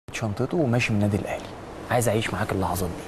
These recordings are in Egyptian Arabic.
شنطته وماشي من النادي الاهلي عايز اعيش معاك اللحظات دي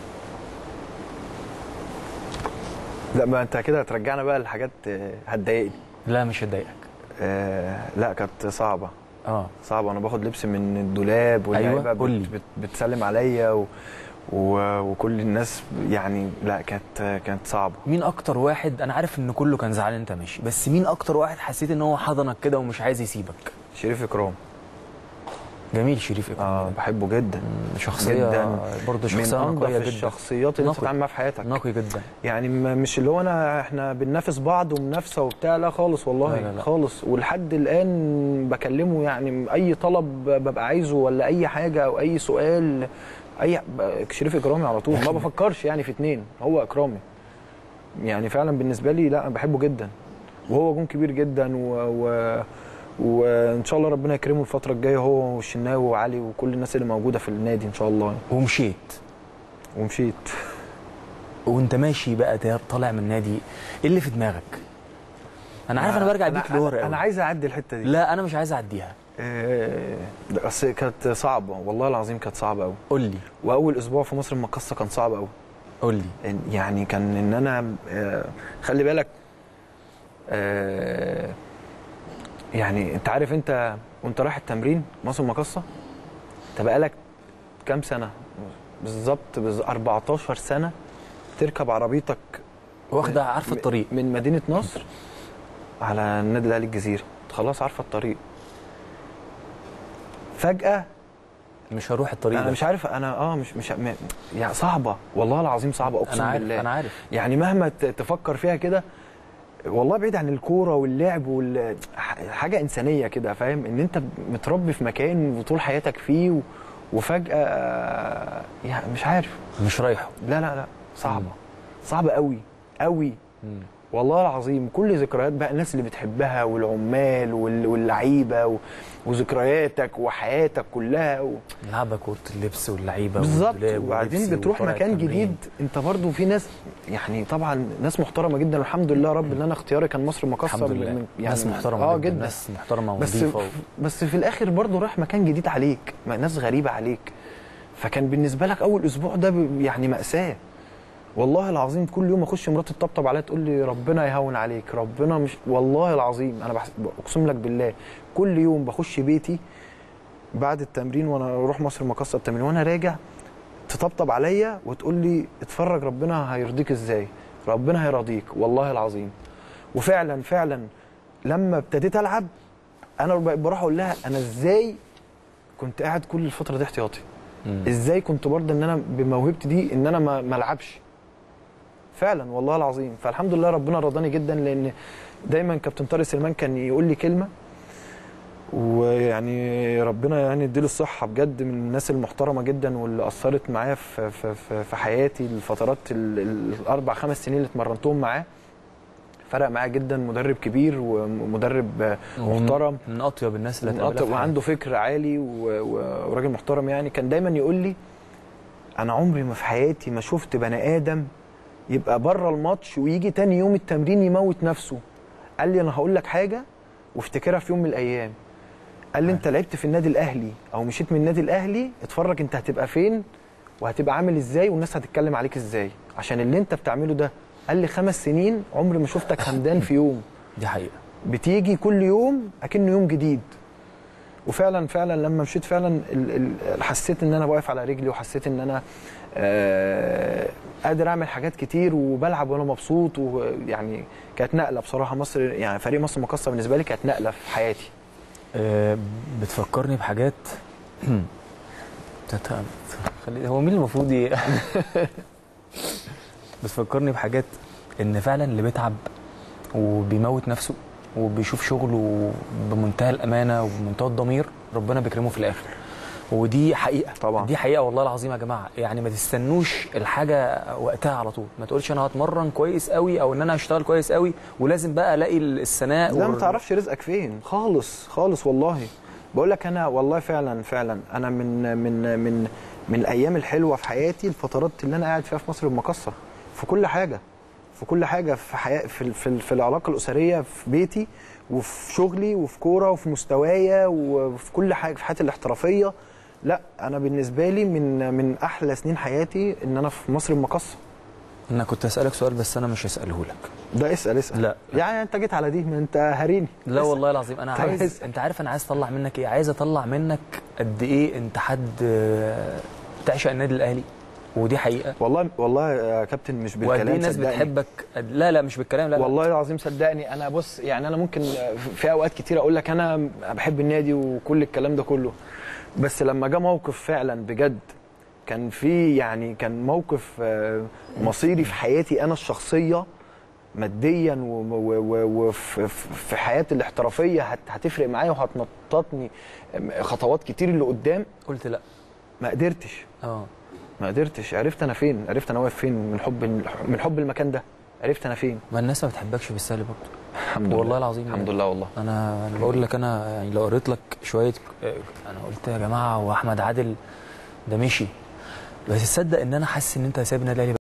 لا ما انت كده هترجعنا بقى لحاجات آه، هتضايقني لا مش هتضايقك آه لا كانت صعبه اه صعبه انا باخد لبس من الدولاب واللعيبه قول لي. بت بت بتسلم عليا و و وكل الناس يعني لا كانت كانت صعبه مين اكتر واحد انا عارف ان كله كان زعلان انت ماشي بس مين اكتر واحد حسيت ان هو حضنك كده ومش عايز يسيبك شريف اكرام جميل شريف إكرام اه بحبه جدا شخصيه جداً. برضه شخصيه من انضف نقيه جدا الشخصيات اللي نقي. تتعامل معاها في حياتك نقي جدا يعني ما- مش اللي هو انا احنا بننافس بعض ومنافسه وبتاع لا خالص والله لا لا لا. خالص ولحد الان بكلمه يعني اي طلب ببقى عايزه ولا اي حاجه او اي سؤال اي ب- شريف اكرامي على طول ما بفكرش يعني في اتنين هو اكرامي يعني فعلا بالنسبه لي لا أنا بحبه جدا وهو جون كبير جدا و, و وان شاء الله ربنا يكرمه الفتره الجايه هو والشناوي وعلي وكل الناس اللي موجوده في النادي ان شاء الله ومشيت ومشيت وانت ماشي بقى تا- طالع من النادي ايه اللي في دماغك انا عارف انا برجع بيك لورا انا, قوي. أنا عايز اعدي الحته دي لا انا مش عايز اعديها آه، بس كانت صعبة والله العظيم كانت صعبة قوي قول لي وأول أسبوع في مصر المقصة كان صعب قوي قول لي يعني كان إن أنا آه، خلي بالك آه، يعني أنت عارف أنت وأنت رايح التمرين مصر المقصة أنت بقالك كام سنة بالظبط بز- 14 سنة تركب عربيتك واخده عارفه م- الطريق من مدينة نصر على النادي الأهلي الجزيرة خلاص عارفة الطريق فجأة مش هروح الطريق انا ده مش عارف انا اه مش مش م- يعني صعبه والله العظيم صعبه اقسم انا عارف بالله انا عارف يعني مهما ت- تفكر فيها كده والله بعيد عن الكوره واللعب وال ح- حاجه انسانيه كده فاهم ان انت متربي في مكان وطول حياتك فيه و... وفجاه آه، يعني مش عارف مش رايحه لا لا لا صعبه مم. صعبه قوي قوي مم. والله العظيم كل ذكريات بقى الناس اللي بتحبها والعمال وال- واللعيبه و... وذكرياتك وحياتك كلها و... لعبه كوره اللبس واللعيبه بالظبط والدولاب وبعدين واللبس بتروح وطالع مكان التمرين. جديد انت برضو في ناس يعني طبعا ناس محترمه جدا والحمد لله رب ان انا اختياري كان مصر مقصه الحمد لله من- يعني ناس محترمه اه جدا جدا ناس محترمه بس ونظيفه و... بس في الاخر برضو رايح مكان جديد عليك ما- ناس غريبه عليك فكان بالنسبه لك اول اسبوع ده ب- يعني ماساه والله العظيم كل يوم اخش مراتي تطبطب عليا تقول لي ربنا يهون عليك ربنا مش والله العظيم انا بحس... اقسم لك بالله كل يوم بخش بيتي بعد التمرين وانا اروح مصر مقصه التمرين وانا راجع تطبطب عليا وتقول لي اتفرج ربنا هيرضيك ازاي ربنا هيرضيك والله العظيم وفعلا فعلا لما ابتديت العب انا ب- بروح اقول لها انا ازاي كنت قاعد كل الفتره دي احتياطي مم. ازاي كنت برضه ان انا بموهبتي دي ان انا ما ما العبش فعلا والله العظيم فالحمد لله ربنا رضاني جدا لان دايما كابتن طارق سليمان كان يقول لي كلمه ويعني ربنا يعني يديله الصحه بجد من الناس المحترمه جدا واللي اثرت معايا في في في, في حياتي الفترات ال- ال- الاربع خمس سنين اللي اتمرنتهم معاه فرق معايا جدا مدرب كبير ومدرب محترم من اطيب الناس اللي من هتقابلها أطيب في وعنده فكر عالي و- و- وراجل محترم يعني كان دايما يقول لي انا عمري ما في حياتي ما شفت بني ادم يبقى بره الماتش ويجي تاني يوم التمرين يموت نفسه قال لي انا هقول لك حاجه وافتكرها في يوم من الايام قال لي انت لعبت في النادي الاهلي او مشيت من النادي الاهلي اتفرج انت هتبقى فين وهتبقى عامل ازاي والناس هتتكلم عليك ازاي عشان اللي انت بتعمله ده قال لي خمس سنين عمري ما شفتك همدان في يوم دي حقيقه بتيجي كل يوم اكنه يوم جديد وفعلا فعلا لما مشيت فعلا ال- ال- حسيت ان انا واقف على رجلي وحسيت ان انا آه، قادر اعمل حاجات كتير وبلعب وانا مبسوط ويعني كانت نقله بصراحه مصر يعني فريق مصر المقاصه بالنسبه لي كانت نقله في حياتي آه، بتفكرني بحاجات تت- خلي هو مين المفروض ي... بتفكرني بحاجات ان فعلا اللي بيتعب وبيموت نفسه وبيشوف شغله بمنتهى الامانه وبمنتهى الضمير ربنا بيكرمه في الاخر ودي حقيقه طبعا. دي حقيقه والله العظيم يا جماعه يعني ما تستنوش الحاجه وقتها على طول ما تقولش انا هتمرن كويس قوي او ان انا هشتغل كويس قوي ولازم بقى الاقي الثناء لا ما وال- تعرفش رزقك فين خالص خالص والله بقول لك انا والله فعلا فعلا انا من من من من الايام الحلوه في حياتي الفترات اللي انا قاعد فيها في مصر المقاصه في كل حاجه في كل حاجه في حياة في, في, في العلاقه الاسريه في بيتي وفي شغلي وفي كوره وفي مستوايا وفي كل حاجه في حياتي الاحترافيه لا انا بالنسبه لي من من احلى سنين حياتي ان انا في مصر المقصه انا كنت اسالك سؤال بس انا مش هساله لك ده اسال اسال لا. يعني انت جيت على دي ما انت هاريني لا اسأل. والله العظيم انا طب عايز اسأل. انت عارف انا عايز اطلع منك ايه عايز اطلع منك قد ايه انت حد آه، تعشق النادي الاهلي ودي حقيقه والله والله يا كابتن مش وقد ايه بالكلام الناس صدقني. بتحبك قد- لا لا مش بالكلام لا, لا. والله العظيم صدقني انا بص يعني انا ممكن في اوقات كتير اقول لك انا بحب النادي وكل الكلام ده كله بس لما جه موقف فعلا بجد كان في يعني كان موقف آه، مصيري في حياتي انا الشخصيه ماديا و- و- و- وفي في حياتي الاحترافيه هت- هتفرق معايا وهتنططني خطوات كتير اللي قدام قلت لا ما قدرتش اه ما قدرتش عرفت انا فين عرفت انا واقف فين من حب من حب المكان ده عرفت انا فين ما الناس ما بتحبكش بالسهل برضه الحمد والله لله العظيم الحمد يعني. لله والله انا انا بقول لك انا يعني لو قريت لك شويه آه، انا قلت يا جماعه هو احمد عادل ده مشي بس تصدق ان انا حاسس ان انت سايب النادي الاهلي